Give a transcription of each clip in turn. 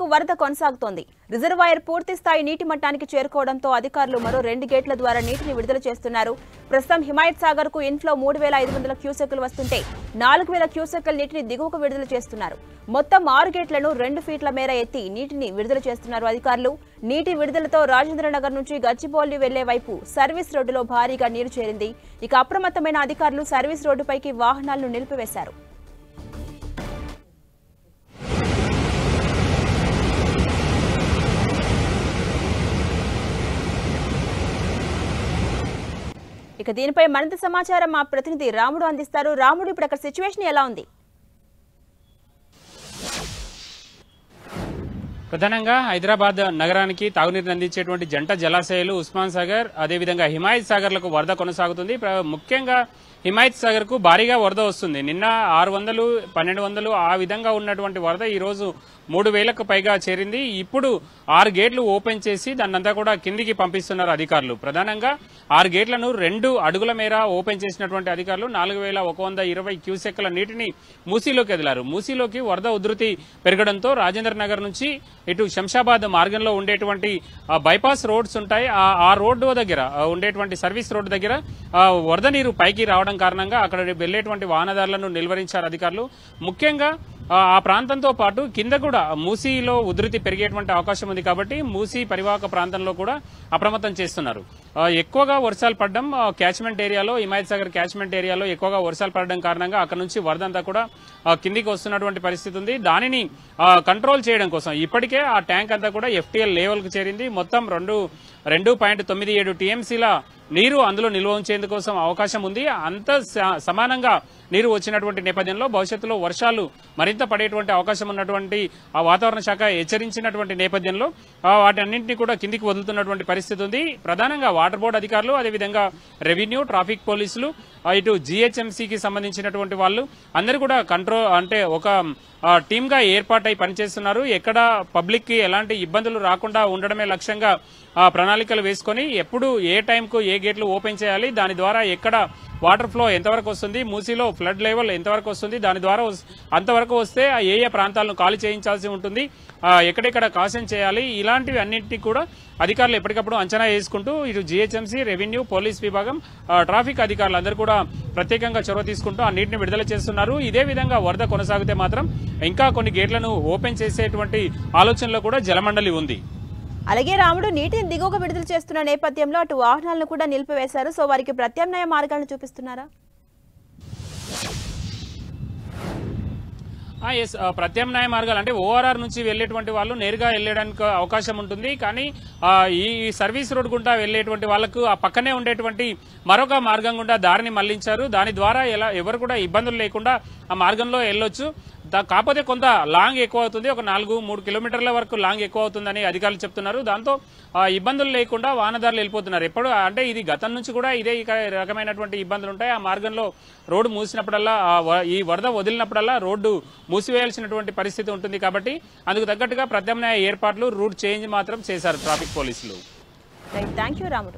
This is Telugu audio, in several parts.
కు వరద కొనసాగుతోంది రిజర్వాయర్ పూర్తి స్థాయి నీటి మట్టానికి చేరుకోవడంతో అధికారులు మరో రెండు గేట్ల ద్వారా నీటిని విడుదల చేస్తున్నారు ప్రస్తుతం హిమాయత్ సాగర్ కు ఇన్ఫ్లో మూడు వేల ఐదు వందల క్యూసెక్కులు వస్తుంటే నాలుగు వేల క్యూసెక్కుల నీటిని దిగువకు విడుదల చేస్తున్నారు మొత్తం ఆరు గేట్లను రెండు ఫీట్ల మేర ఎత్తి నీటిని విడుదల చేస్తున్నారు అధికారులు నీటి విడుదలతో రాజేంద్రనగర్ నుంచి గచ్చిబౌలి వెళ్లే వైపు సర్వీస్ రోడ్డులో భారీగా నీరు చేరింది ఇక అప్రమత్తమైన అధికారులు సర్వీస్ రోడ్డుపైకి వాహనాలను నిలిపివేశారు ఇక దీనిపై మరింత సమాచారం మా ప్రతినిధి రాముడు అందిస్తారు రాముడు ఇప్పుడు అక్కడ సిచ్యువేషన్ ఎలా ఉంది ప్రధానంగా హైదరాబాద్ నగరానికి తాగునీరుని అందించేటువంటి జంట జలాశయాలు ఉస్మాన్ సాగర్ అదేవిధంగా హిమాయత్ సాగర్లకు వరద కొనసాగుతుంది ప్ర- ముఖ్యంగా హిమాయత్ సాగర్ కు భారీగా వరద వస్తుంది నిన్న ఆరు వందలు పన్నెండు వందలు ఆ విధంగా ఉన్నటువంటి వరద ఈ రోజు మూడు వేలకు పైగా చేరింది ఇప్పుడు ఆరు గేట్లు ఓపెన్ చేసి దాన్నంతా కూడా కిందికి పంపిస్తున్నారు అధికారులు ప్రధానంగా ఆరు గేట్లను రెండు అడుగుల మేర ఓపెన్ చేసినటువంటి అధికారులు నాలుగు వేల ఒక వంద ఇరవై క్యూసెక్ల నీటిని మూసీలోకి వదిలారు మూసీలోకి వరద ఉధృతి పెరగడంతో రాజేంద్ర నగర్ నుంచి ఇటు శంషాబాద్ మార్గంలో ఉండేటువంటి ఆ, బైపాస్ రోడ్స్ ఉంటాయి ఆ ఆ రోడ్డు దగ్గర ఆ, ఉండేటువంటి సర్వీస్ రోడ్డు దగ్గర ఆ, వరద నీరు పైకి రావడం కారణంగా అక్కడ వెళ్లేటువంటి వాహనదారులను నిలువరించారు అధికారులు ముఖ్యంగా ఆ, ఆ ప్రాంతంతో పాటు కింద కూడా మూసీలో ఉధృతి పెరిగేటువంటి అవకాశం ఉంది కాబట్టి మూసీ పరివాహక ప్రాంతంలో కూడా అప్రమత్తం చేస్తున్నారు ఆ, ఎక్కువగా వర్షాలు పడడం ఆ, క్యాచ్మెంట్ ఏరియాలో హిమాయత్ సాగర్ క్యాచ్మెంట్ ఏరియాలో ఎక్కువగా వర్షాలు పడడం కారణంగా అక్కడ నుంచి వరద అంతా కూడా ఆ, కిందికి వస్తున్నటువంటి పరిస్థితి ఉంది దానిని ఆ, కంట్రోల్ చేయడం కోసం ఇప్పటికే ఆ ట్యాంక్ అంతా కూడా ఎఫ్టీఎల్ లెవెల్ కు చేరింది మొత్తం రెండు రెండు పాయింట్ తొమ్మిది ఏడు టీఎంసీల నీరు అందులో నిల్వ ఉంచేందుకోసం అవకాశం ఉంది అంత స- సమానంగా నీరు వచ్చినటువంటి నేపథ్యంలో భవిష్యత్తులో వర్షాలు మరింత పడేటువంటి అవకాశం ఉన్నటువంటి ఆ వాతావరణ శాఖ హెచ్చరించినటువంటి నేపథ్యంలో ఆ వాటన్నింటినీ కూడా కిందికి వదులుతున్నటువంటి పరిస్థితి ఉంది ప్రధానంగా వాటర్ బోర్డు అధికారులు అదేవిధంగా రెవెన్యూ ట్రాఫిక్ పోలీసులు ఆ ఇటు జిహెచ్ఎంసీకి సంబంధించినటువంటి వాళ్ళు అందరూ కూడా కంట్రోల్ అంటే ఒక ఆ, టీమ్ గా ఏర్పాటై పనిచేస్తున్నారు ఎక్కడ పబ్లిక్ కి ఎలాంటి ఇబ్బందులు రాకుండా ఉండడమే లక్ష్యంగా ఆ, ప్రణాళికలు వేసుకొని ఎప్పుడు ఏ టైంకు ఏ గేట్లు ఓపెన్ చేయాలి దాని ద్వారా ఎక్కడ వాటర్ ఫ్లో ఎంతవరకు వస్తుంది మూసీలో ఫ్లడ్ లెవెల్ ఎంతవరకు వస్తుంది దాని ద్వారా వస్- అంతవరకు వస్తే ఆ ఏ ఏ ప్రాంతాలను ఖాళీ చేయించాల్సి ఉంటుంది ఆ, ఎక్కడెక్కడ కాషన్ చేయాలి ఇలాంటివి అన్నింటినీ కూడా అధికారులు ఎప్పటికప్పుడు అంచనా వేసుకుంటూ ఇటు జిహెచ్ఎంసీ రెవెన్యూ పోలీస్ విభాగం ఆ, ట్రాఫిక్ అధికారులు అందరూ కూడా ప్రత్యేకంగా చొరవ తీసుకుంటూ ఆ నీటిని విడుదల చేస్తున్నారు ఇదే విధంగా వరద కొనసాగితే మాత్రం ఇంకా కొన్ని గేట్లను ఓపెన్ చేసేటువంటి ఆలోచనలో కూడా జలమండలి ఉంది అలాగే రాముడు నీటిని దిగువకు విడుదల చేస్తున్న నేపథ్యంలో అటు వాహనాలను కూడా నిలిపివేశారు సో వారికి ప్రత్యామ్నాయ మార్గాలను చూపిస్తున్నారా ఎస్ ప్రత్యామ్నాయ మార్గాలు అంటే ఓఆర్ఆర్ నుంచి వెళ్ళేటువంటి వాళ్ళు నేరుగా వెళ్ళడానికి అవకాశం ఉంటుంది కానీ ఆ, ఈ సర్వీస్ రోడ్ గుండా వెళ్ళేటువంటి వాళ్ళకు ఆ పక్కనే ఉండేటువంటి మరొక మార్గం గుండా దారిని మళ్లించారు దాని ద్వారా ఎలా ఎవరు కూడా ఇబ్బందులు లేకుండా ఆ మార్గంలో వెళ్ళొచ్చు దా- కాకపోతే కొంత లాంగ్ ఎక్కువ అవుతుంది ఒక నాలుగు మూడు కిలోమీటర్ల వరకు లాంగ్ ఎక్కువ అవుతుందని అధికారులు చెప్తున్నారు దాంతో ఆ, ఇబ్బందులు లేకుండా వాహనదారులు వెళ్ళిపోతున్నారు ఎప్పుడు అంటే ఇది గతం నుంచి కూడా ఇదే ఈ రకమైనటువంటి ఇబ్బందులు ఉంటాయి ఆ మార్గంలో రోడ్డు మూసినప్పుడల్లా ఆ వ- ఈ వరద వదిలినప్పుడల్లా రోడ్డు మూసివేయాల్సినటువంటి పరిస్థితి ఉంటుంది కాబట్టి అందుకు తగ్గట్టుగా ప్రత్యామ్నాయ ఏర్పాట్లు రూట్ చేంజ్ మాత్రం చేశారు ట్రాఫిక్ పోలీసులు రైట్ థ్యాంక్ యూ రాముడు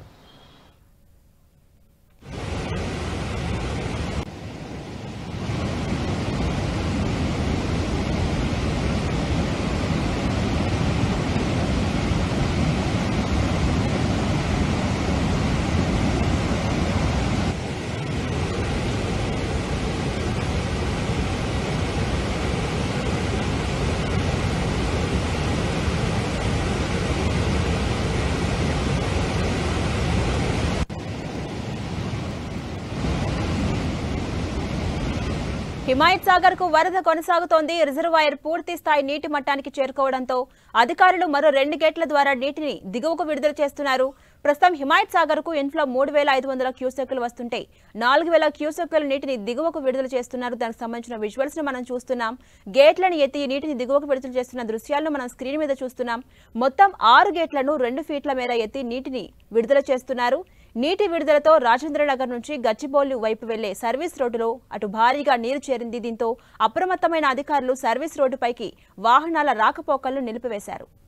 హిమాయత్ సాగర్ కు వరద కొనసాగుతోంది రిజర్వాయర్ పూర్తి స్థాయి నీటి మట్టానికి చేరుకోవడంతో అధికారులు మరో రెండు గేట్ల ద్వారా నీటిని దిగువకు విడుదల చేస్తున్నారు ప్రస్తుతం హిమాయత్ సాగర్ కు ఇన్ఫ్లో మూడు వేల ఐదు వందల క్యూసెక్కులు వస్తుంటే నాలుగు వేల క్యూసెక్కుల నీటిని దిగువకు విడుదల చేస్తున్నారు దానికి సంబంధించిన విజువల్స్ ను మనం చూస్తున్నాం గేట్లను ఎత్తి ఈ నీటిని దిగువకు విడుదల చేస్తున్న దృశ్యాలను మనం స్క్రీన్ మీద చూస్తున్నాం మొత్తం ఆరు గేట్లను రెండు ఫీట్ల మేర ఎత్తి నీటిని విడుదల చేస్తున్నారు నీటి విడుదలతో రాజేంద్రనగర్ నుంచి గచ్చిబౌలి వైపు వెళ్లే సర్వీస్ రోడ్డులో అటు భారీగా నీరు చేరింది దీంతో అప్రమత్తమైన అధికారులు సర్వీస్ రోడ్డుపైకి వాహనాల రాకపోకలను నిలిపివేశారు